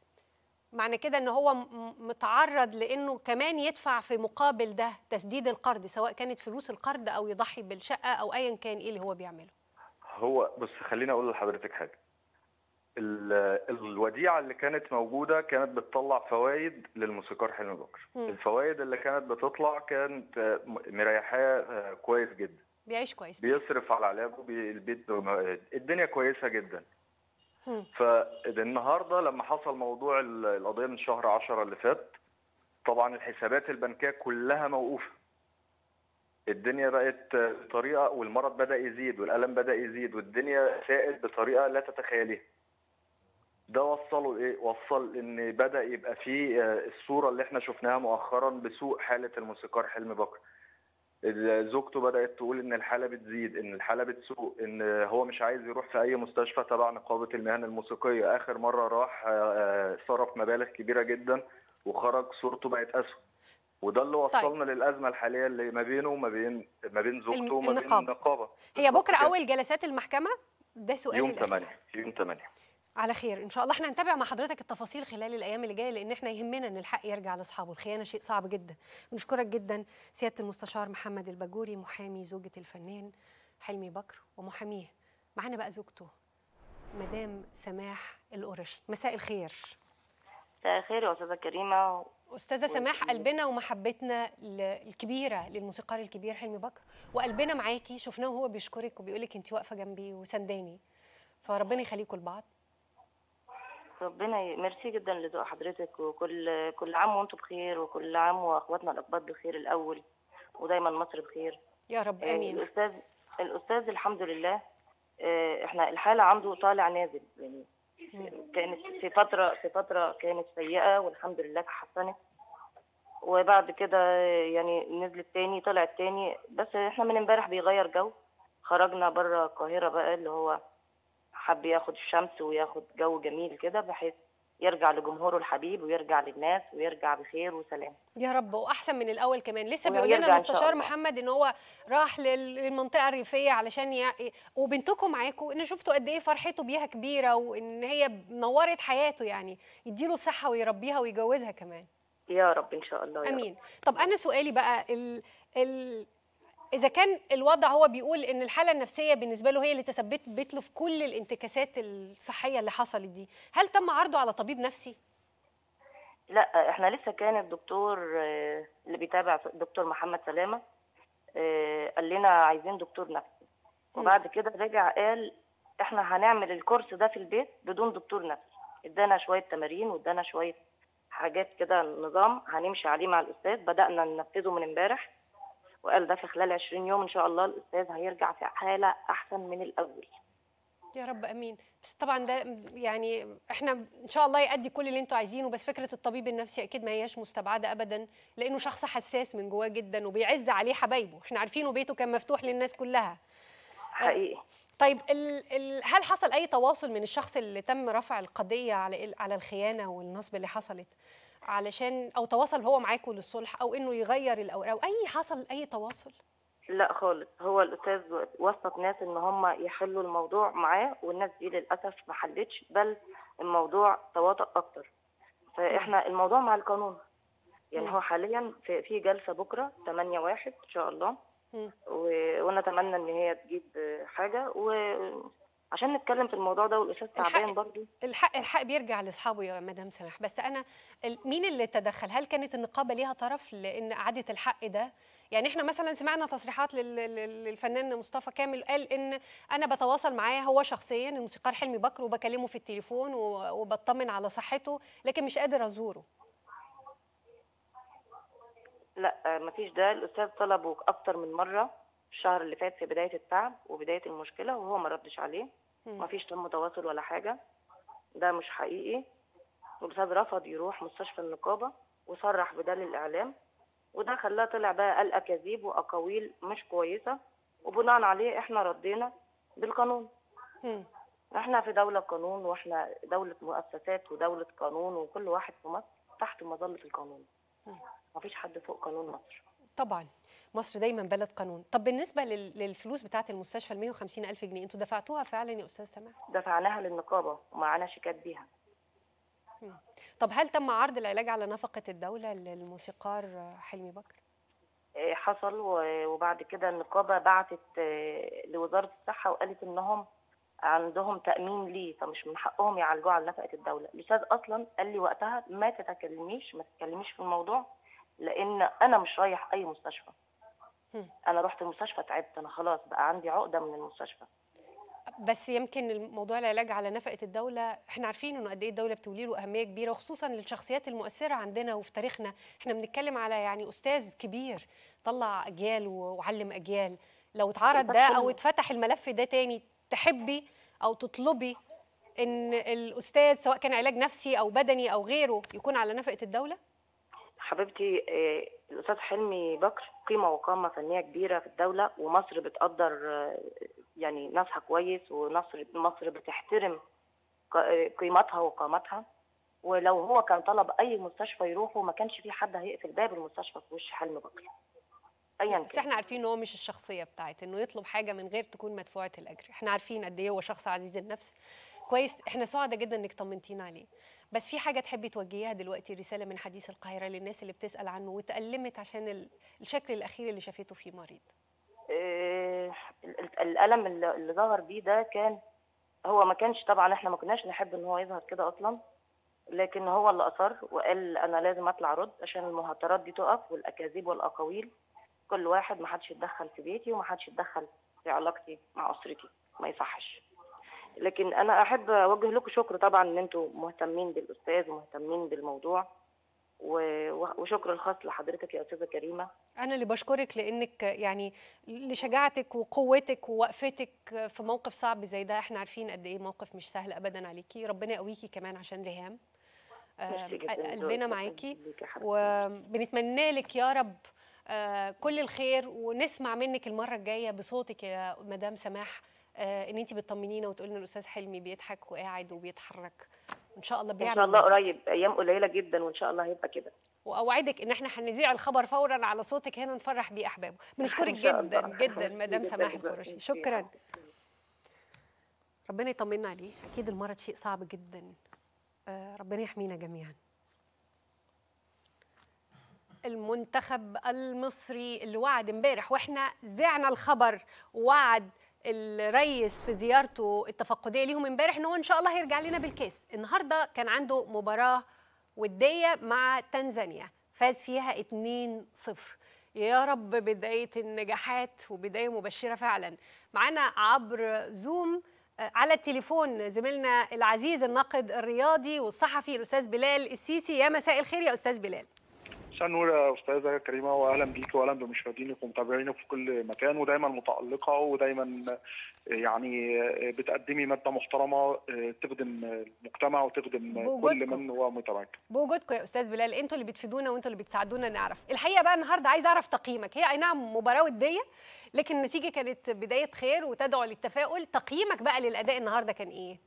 معنى كده ان هو م- متعرض لانه كمان يدفع في مقابل ده تسديد القرض سواء كانت فلوس القرض او يضحي بالشقه او ايا كان ايه اللي هو بيعمله هو بص خليني أقول لحضرتك حاجة ال- الوديعة اللي كانت موجودة كانت بتطلع فوائد للموسيقار حلمي بكر مم. الفوائد اللي كانت بتطلع كانت آه، م- مريحاه آه، كويس جدا بيعيش كويس بيصرف على علاجه بي- البيت الدنيا كويسة جدا مم. فالنهارده لما حصل موضوع ال- القضية من شهر 10 اللي فات طبعا الحسابات البنكية كلها موقوفة الدنيا بقت بطريقة والمرض بدأ يزيد والألم بدأ يزيد والدنيا ساءت بطريقة لا تتخيليها ده وصله ايه؟ وصل ان بدأ يبقى فيه آه، الصورة اللي احنا شفناها مؤخرا بسوء حالة الموسيقار حلمي بكر ال- زوجته بدأت تقول ان الحالة بتزيد ان الحالة بتسوء ان هو مش عايز يروح في اي مستشفى تبع نقابة المهن الموسيقية اخر مرة راح آه، آه، صرف مبالغ كبيرة جدا وخرج صورته بقت اسوء وده اللي وصلنا للازمه الحاليه اللي ما بينه وما بين ما بين زوجته وما بين النقابة. النقابه هي بالظبط بكره كده. اول جلسات المحكمه ده سؤال يوم الأخير. 8 يوم 8 على خير ان شاء الله احنا هنتابع مع حضرتك التفاصيل خلال الايام اللي جايه لان احنا يهمنا ان الحق يرجع لاصحابه الخيانه شيء صعب جدا بنشكرك جدا سياده المستشار محمد الباجوري محامي زوجة الفنان حلمي بكر ومحاميه معانا بقى زوجته مدام سماح القرشي مساء الخير مساء الخير يا استاذه كريمه استاذه سماح قلبنا ومحبتنا ل- الكبيره للموسيقار الكبير حلمي بكر وقلبنا معاكي شفناه وهو بيشكرك وبيقول لك انت واقفه جنبي وسنداني فربنا يخليكم لبعض ربنا ي- ميرسي جدا لذوق حضرتك وكل كل عام وانتم بخير وكل عام واخواتنا الاقباط بخير الاول ودايما مصر بخير يا رب آه، امين الاستاذ الاستاذ الحمد لله آه، احنا الحاله عنده طالع نازل يعني كانت في فتره في فتره كانت سيئه والحمد لله تحسنت وبعد كده آه، يعني نزلت تاني طلعت تاني بس احنا من امبارح بيغير جو خرجنا بره القاهره بقى اللي هو حب ياخد الشمس وياخد جو جميل كده بحيث يرجع لجمهوره الحبيب ويرجع للناس ويرجع بخير وسلام يا رب واحسن من الاول كمان لسه بيقول ويرجع لنا إن شاء المستشار الله. محمد ان هو راح لل- للمنطقه الريفيه علشان ي... وبنتكم معاكم ان شفتوا قد ايه فرحته بيها كبيره وان هي نورت حياته يعني يديله الصحه ويربيها ويجوزها كمان يا رب ان شاء الله يا رب. امين طب انا سؤالي بقى ال... ال... اذا كان الوضع هو بيقول ان الحاله النفسيه بالنسبه له هي اللي تسببت له في كل الانتكاسات الصحيه اللي حصلت دي هل تم عرضه على طبيب نفسي لا احنا لسه كان الدكتور آه، اللي بيتابع دكتور محمد سلامه آه، قال لنا عايزين دكتور نفسي وبعد كده رجع قال احنا هنعمل الكورس ده في البيت بدون دكتور نفسي ادانا شويه تمارين وادانا شويه حاجات كده نظام هنمشي عليه مع الاستاذ بدانا ننفذه من امبارح وقال ده في خلال 20 يوم ان شاء الله الاستاذ هيرجع في حاله احسن من الاول يا رب امين بس طبعا ده يعني احنا ان شاء الله يأدي كل اللي انتوا عايزينه بس فكره الطبيب النفسي اكيد ما هياش مستبعده ابدا لانه شخص حساس من جواه جدا وبيعز عليه حبايبه احنا عارفينه بيته كان مفتوح للناس كلها حقيقي طيب ال ال هل حصل اي تواصل من الشخص اللي تم رفع القضيه على ال- على الخيانه والنصب اللي حصلت علشان او تواصل هو معاكم للصلح او انه يغير الاوراق او اي حصل اي تواصل لا خالص هو الاستاذ وسط ناس ان هم يحلوا الموضوع معاه والناس دي للاسف ما حلتش بل الموضوع تواطأ اكتر فاحنا الموضوع مع القانون يعني مم. هو حاليا في في جلسه بكره 8 واحد ان شاء الله مم. و- ونتمنى ان هي تجيب حاجه وعشان نتكلم في الموضوع ده والاستاذ الحق- تعبان برضه الحق الحق بيرجع لاصحابه يا مدام سماح بس انا ال- مين اللي تدخل هل كانت النقابه ليها طرف لان اعاده الحق ده يعني احنا مثلا سمعنا تصريحات لل- لل- للفنان مصطفى كامل قال ان انا بتواصل معاه هو شخصيا الموسيقار حلمي بكر وبكلمه في التليفون و- وبطمن على صحته لكن مش قادر ازوره لا مفيش ده الاستاذ طلبه اكتر من مره الشهر اللي فات في بدايه التعب وبدايه المشكله وهو ما ردش عليه مم. مفيش تم تواصل ولا حاجه ده مش حقيقي والاستاذ رفض يروح مستشفى النقابه وصرح بده للاعلام وده خلاه طلع بقى قال اكاذيب واقاويل مش كويسه وبناء عليه احنا ردينا بالقانون مم. احنا في دولة قانون واحنا دولة مؤسسات ودولة قانون وكل واحد في مصر تحت مظلة القانون مم. مفيش حد فوق قانون مصر طبعا مصر دايما بلد قانون طب بالنسبه لل- للفلوس بتاعه المستشفى ال 150 الف جنيه انتوا دفعتوها فعلا يا استاذ سماح دفعناها للنقابة ومعانا شيكات بيها طب هل تم عرض العلاج على نفقه الدوله للموسيقار حلمي بكر إيه، حصل و- وبعد كده النقابة بعتت إيه، لوزارة الصحة وقالت إنهم عندهم تأمين ليه فمش من حقهم يعالجوه على نفقة الدولة الأستاذ أصلا قال لي وقتها ما تتكلميش ما تتكلميش في الموضوع لأن أنا مش رايح أي مستشفى هم. أنا رحت المستشفى تعبت أنا خلاص بقى عندي عقدة من المستشفى بس يمكن موضوع العلاج على نفقه الدوله احنا عارفين انه قد ايه الدوله بتولي له اهميه كبيره وخصوصا للشخصيات المؤثره عندنا وفي تاريخنا احنا بنتكلم على يعني استاذ كبير طلع اجيال وعلم اجيال لو اتعرض ده او اتفتح الملف ده تاني تحبي او تطلبي ان الاستاذ سواء كان علاج نفسي او بدني او غيره يكون على نفقه الدوله حبيبتي آه، الأستاذ حلمي بكر قيمة وقامة فنية كبيرة في الدولة ومصر بتقدر آه، يعني ناسها كويس ومصر مصر بتحترم ق- آه، قيمتها وقامتها ولو هو كان طلب أي مستشفى يروحه ما كانش في حد هيقفل باب المستشفى في وش حلمي بكر أيا بس كان احنا عارفين ان هو مش الشخصيه بتاعت انه يطلب حاجه من غير تكون مدفوعه الاجر احنا عارفين قد ايه هو شخص عزيز النفس كويس احنا سعداء جدا انك طمنتينا عليه بس في حاجه تحبي توجهيها دلوقتي رساله من حديث القاهره للناس اللي بتسال عنه وتألمت عشان ال- الشكل الاخير اللي شافته فيه مريض آه، ال- ال- الألم اللي اللي ظهر بيه ده كان هو ما كانش طبعا احنا ما كناش نحب ان هو يظهر كده اصلا لكن هو اللي اصر وقال انا لازم اطلع رد عشان المهاترات دي تقف والاكاذيب والاقاويل كل واحد ما حدش يتدخل في بيتي وما حدش يتدخل في علاقتي مع اسرتي ما يصحش لكن انا احب اوجه لكم شكر طبعا ان انتم مهتمين بالاستاذ ومهتمين بالموضوع و- وشكر الخاص لحضرتك يا استاذه كريمه انا اللي بشكرك لانك يعني لشجاعتك وقوتك ووقفتك في موقف صعب زي ده احنا عارفين قد ايه موقف مش سهل ابدا عليكي ربنا يقويكي كمان عشان ريهام آه، ميرسي جداً، قلبنا شكراً معاكي ليك يا حبيبتي. وبنتمنى لك يا رب آه، كل الخير ونسمع منك المره الجايه بصوتك يا مدام سماح آه، ان انت بتطمنينا وتقولي ان الاستاذ حلمي بيضحك وقاعد وبيتحرك ان شاء الله ان بيعمل شاء الله بالظبط. قريب ايام قليله جدا وان شاء الله هيبقى كده واوعدك ان احنا هنذيع الخبر فورا على صوتك هنا نفرح بيه احبابه بنشكرك إن شاء جدا الله. جدا مدام جداً سماح جداً. القرشي ميرسي يا شكرا حبيبتي. ربنا يطمنا عليه اكيد المرض شيء صعب جدا آه، ربنا يحمينا جميعا المنتخب المصري اللي وعد امبارح واحنا ذعنا الخبر وعد الرئيس في زيارته التفقديه ليهم امبارح ان هو ان شاء الله هيرجع لنا بالكاس النهارده كان عنده مباراه وديه مع تنزانيا فاز فيها 2-0 يا رب بدايه النجاحات وبدايه مبشره فعلا معانا عبر زوم آه، على التليفون زميلنا العزيز الناقد الرياضي والصحفي الاستاذ بلال السيسي يا مساء الخير يا استاذ بلال مساء النور يا استاذه كريمه واهلا بيك واهلا بمشاهدينك ومتابعينك في كل مكان ودايما متالقه ودايما يعني بتقدمي ماده محترمه تخدم المجتمع وتخدم كل بوجودكم. من هو متابعك بوجودكم يا استاذ بلال انتوا اللي بتفيدونا وانتوا اللي بتساعدونا نعرف الحقيقه بقى النهارده عايز اعرف تقييمك هي اي نعم مباراه وديه لكن النتيجه كانت بدايه خير وتدعو للتفاؤل تقييمك بقى للاداء النهارده كان ايه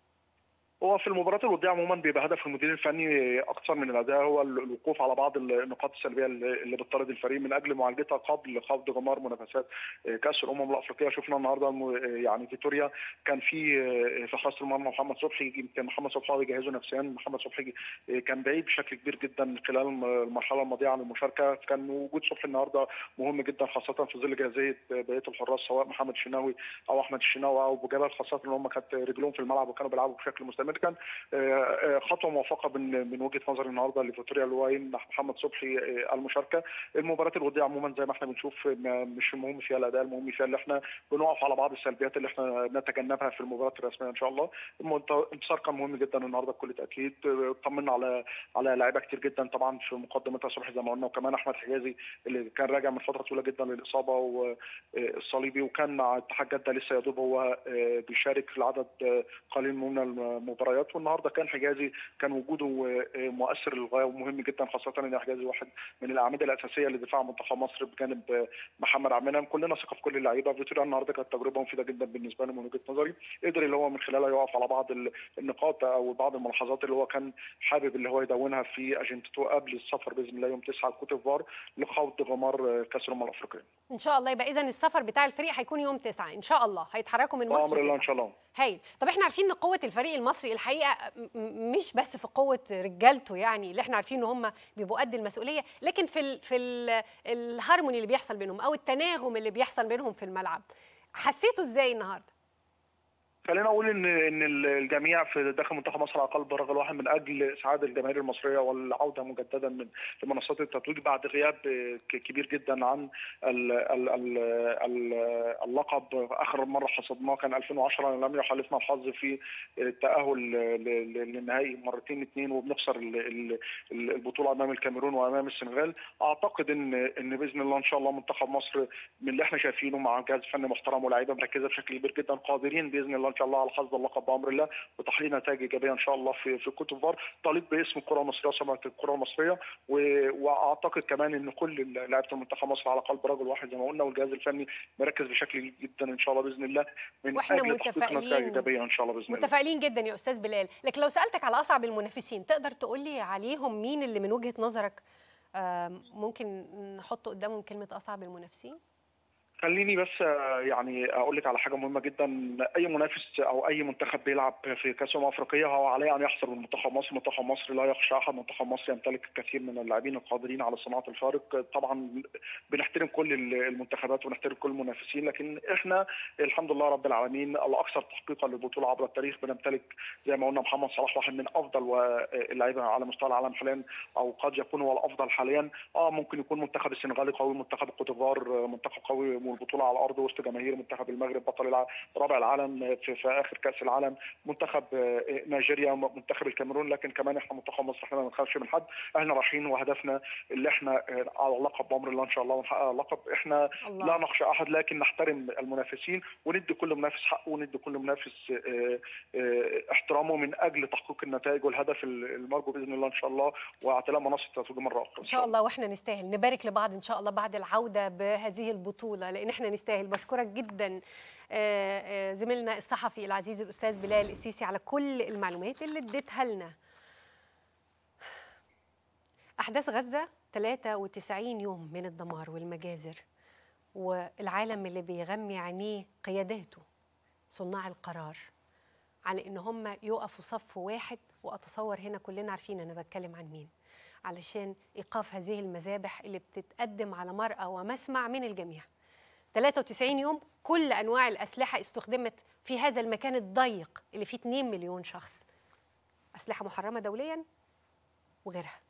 هو في المباريات الوديه عموما بيبقى هدف المدير الفني اكثر من الاداء هو الوقوف على بعض النقاط السلبيه اللي بتطرد الفريق من اجل معالجتها قبل خوض غمار منافسات كاس الامم الافريقيه شفنا النهارده الم- يعني فيتوريا كان في في حراسه المرمى محمد صبحي يمكن محمد صبحي هو بيجهزه نفسيا محمد صبحي كان بعيد بشكل كبير جدا خلال المرحله الماضيه عن المشاركه كان وجود صبحي النهارده مهم جدا خاصه في ظل جاهزيه بقيه الحراس سواء محمد الشناوي او احمد الشناوي او ابو جبل خاصه ان هم كانت رجلهم في الملعب وكانوا بيلعبوا بشكل مستمر كان آه، آه، خطوه موفقه من من وجهه نظري النهارده لفيتوريا اللي هو يمنح محمد صبحي آه، المشاركه المباريات الوديه عموما زي ما احنا بنشوف ما- مش المهم فيها الاداء المهم فيها اللي احنا بنقف على بعض السلبيات اللي احنا نتجنبها في المباريات الرسميه ان شاء الله المنت- الانتصار كان مهم جدا النهارده بكل تاكيد آه، طمنا على على لعيبه كتير جدا طبعا في مقدمتها صبحي زي ما قلنا وكمان احمد حجازي اللي كان راجع من فتره طويله جدا للاصابه والصليبي وكان مع اتحاد جده لسه يا دوب هو آه، بيشارك في العدد آه، قليل من المباريات والنهارده كان حجازي كان وجوده آه، مؤثر للغايه ومهم جدا خاصه ان حجازي واحد من الاعمده الاساسيه لدفاع منتخب مصر بجانب آه، محمد عبد المنعم كلنا ثقه في كل اللعيبه فيتوريا النهارده كانت تجربه مفيده جدا بالنسبه لي من وجهه نظري قدر اللي هو من خلالها يقف على بعض ال- النقاط او بعض الملاحظات اللي هو كان حابب اللي هو يدونها في اجندته قبل السفر باذن الله يوم 9 كوت ديفوار لخوض غمار آه، كاس الامم الافريقيه ان شاء الله يبقى اذا السفر بتاع الفريق هيكون يوم 9 ان شاء الله هيتحركوا من مصر بامر الله ان 9. شاء الله هايل طب احنا عارفين ان قوه الفريق المصري الحقيقه م- م- مش بس في قوه رجالته يعني اللي احنا عارفين ان هم بيبقوا قد المسؤوليه لكن في ال في ال الهارموني اللي بيحصل بينهم او التناغم اللي بيحصل بينهم في الملعب حسيته ازاي النهارده خلينا اقول ان ان الجميع في داخل منتخب مصر على قلب رجل واحد من اجل اسعاد الجماهير المصريه والعوده مجددا من لمنصات التتويج بعد غياب ك- كبير جدا عن ال ال ال ال اللقب اخر مره حصدناه كان 2010 لم يحالفنا الحظ في التاهل ل- ل- للنهائي مرتين اثنين وبنخسر ال- ال- ال- البطوله امام الكاميرون وامام السنغال اعتقد ان ان باذن الله ان شاء الله منتخب مصر من اللي احنا شايفينه مع جهاز فني محترم ولاعيبه مركزه بشكل كبير جدا قادرين باذن الله ان شاء الله على حصد اللقب بامر الله وتحقيق نتائج ايجابيه ان شاء الله في في كوت ديفوار تليق باسم الكره المصريه وسمعه الكره المصريه و- واعتقد كمان ان كل لعيبه المنتخب مصر على قلب رجل واحد زي ما قلنا والجهاز الفني مركز بشكل جدا ان شاء الله باذن الله من وإحنا اجل تحقيق نتائج متفائلين. ايجابيه ان شاء الله باذن الله متفائلين جدا يا استاذ بلال لكن لو سالتك على اصعب المنافسين تقدر تقول لي عليهم مين اللي من وجهه نظرك آم، ممكن نحط قدامهم كلمه اصعب المنافسين خليني بس آه، يعني اقول لك على حاجه مهمه جدا اي منافس او اي منتخب بيلعب في كاس الامم الافريقيه هو عليه ان يحصل من منتخب مصر منتخب مصر لا يخشى احد منتخب مصر يمتلك الكثير من اللاعبين القادرين على صناعه الفارق طبعا بنحترم كل المنتخبات ونحترم كل المنافسين لكن احنا الحمد لله رب العالمين الاكثر تحقيقا للبطوله عبر التاريخ بنمتلك زي ما قلنا محمد صلاح واحد من افضل اللعيبه على مستوى العالم حاليا او قد يكون هو الافضل حاليا اه ممكن يكون منتخب السنغالي قوي منتخب الكوت ديفوار منتخب قوي والبطوله على ارض وسط جماهير منتخب المغرب بطل الع... رابع العالم في, في اخر كاس العالم منتخب آه، نيجيريا منتخب الكاميرون لكن كمان احنا منتخب مصر احنا ما بنخافش من حد احنا رايحين وهدفنا اللي احنا آه، على اللقب بامر الله ان شاء الله ونحقق اللقب احنا الله. لا نخشى احد لكن نحترم المنافسين وندي كل منافس حقه وندي كل منافس آه، آه، احترامه من اجل تحقيق النتائج والهدف المرجو باذن الله ان شاء الله واعتلاء منصه التتويج مره اخرى ان شاء الله واحنا نستاهل نبارك لبعض ان شاء الله بعد العوده بهذه البطوله لان احنا نستاهل بشكرك جدا آه، آه، زميلنا الصحفي العزيز الاستاذ بلال السيسي على كل المعلومات اللي اديتها لنا احداث غزه 93 يوم من الدمار والمجازر والعالم اللي بيغمي عينيه قياداته صناع القرار على ان هم يقفوا صف واحد واتصور هنا كلنا عارفين انا بتكلم عن مين علشان ايقاف هذه المذابح اللي بتتقدم على مرأى ومسمع من الجميع 93 يوم كل انواع الاسلحه استخدمت في هذا المكان الضيق اللي فيه 2 مليون شخص اسلحه محرمه دوليا وغيرها